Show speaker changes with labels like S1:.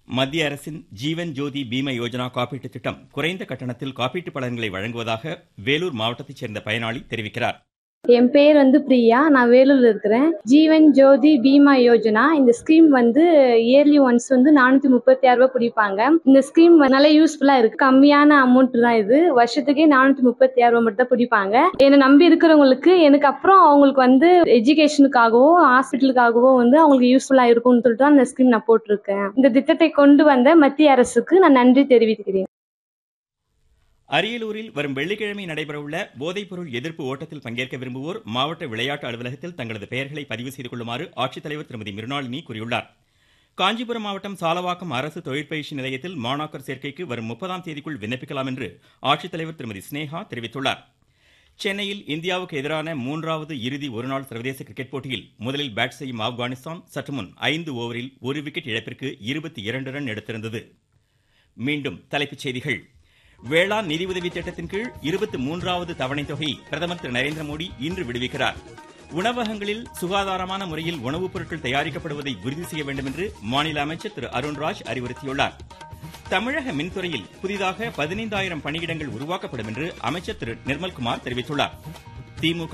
S1: மத்திய அரசின் ஜீவன் ஜோதி பீம யோஜனா காப்பீட்டு திட்டம் குறைந்த கட்டணத்தில் காப்பீட்டு பலன்களை வழங்குவதாக வேலூர் மாவட்டத்தைச் சேர்ந்த பயனாளி தெரிவிக்கிறார்
S2: என் பேர் வந்து பிரியா நான் வேலூர்ல இருக்கிறேன் ஜீவன் ஜோதி பீமா யோஜனா இந்த ஸ்கீம் வந்து இயர்லி ஒன்ஸ் வந்து நானூத்தி முப்பத்தி ஆறு ரூபாய் பிடிப்பாங்க இந்த ஸ்கீம் நல்ல யூஸ்ஃபுல்லா இருக்கு கம்மியான அமௌண்ட் தான் இது வருஷத்துக்கே நானூத்தி முப்பத்தி ஆறு ரூபாய் மட்டும் தான் பிடிப்பாங்க என்னை நம்பி இருக்கிறவங்களுக்கு எனக்கு அப்புறம் அவங்களுக்கு வந்து எஜுகேஷனுக்காகவோ ஹாஸ்பிட்டலுக்காகவோ வந்து அவங்களுக்கு யூஸ்ஃபுல்லா இருக்கும்னு சொல்லிட்டு தான் இந்த ஸ்கீம் நான் போட்டிருக்கேன் இந்த திட்டத்தை கொண்டு வந்த மத்திய அரசுக்கு நான் நன்றி தெரிவிக்கிறேன்
S1: அரியலூரில் வரும் வெள்ளிக்கிழமை நடைபெறவுள்ள போதைப்பொருள் எதிர்ப்பு ஓட்டத்தில் பங்கேற்க விரும்புவோர் மாவட்ட விளையாட்டு அலுவலகத்தில் தங்களது பெயர்களை பதிவு செய்து கொள்ளுமாறு ஆட்சித்தலைவர் திருமதி மிருணாளினி கூறியுள்ளார் காஞ்சிபுரம் மாவட்டம் சாலவாக்கம் அரசு தொழிற்பயிற்சி நிலையத்தில் மாணாக்கர் சேர்க்கைக்கு வரும் முப்பதாம் தேதிக்குள் விண்ணப்பிக்கலாம் என்று ஆட்சித்தலைவர் திருமதி ஸ்னேகா தெரிவித்துள்ளார் சென்னையில் இந்தியாவுக்கு எதிரான மூன்றாவது இறுதி ஒருநாள் சர்வதேச கிரிக்கெட் போட்டியில் முதலில் பேட் செய்யும் ஆப்கானிஸ்தான் சற்றுமுன் ஐந்து ஓவரில் ஒரு விக்கெட் இழப்பிற்கு இருபத்தி இரண்டு ரன் எடுத்திருந்தது மீண்டும் தலைப்புச் செய்திகள் வேளாண் நிதியுதவி திட்டத்தின் கீழ் இருபத்தி மூன்றாவது தவணை தொகை பிரதமர் திரு நரேந்திர மோடி இன்று விடுவிக்கிறார் உணவகங்களில் சுகாதாரமான முறையில் உணவுப் பொருட்கள் தயாரிக்கப்படுவதை உறுதி செய்ய வேண்டும் என்று மாநில அமைச்சர் திரு அருண்ராஜ் அறிவுறுத்தியுள்ளார் தமிழக மின்துறையில் புதிதாக பதினைந்தாயிரம் பணியிடங்கள் உருவாக்கப்படும் என்று அமைச்சர் திரு நிர்மல்குமார் தெரிவித்துள்ளார் திமுக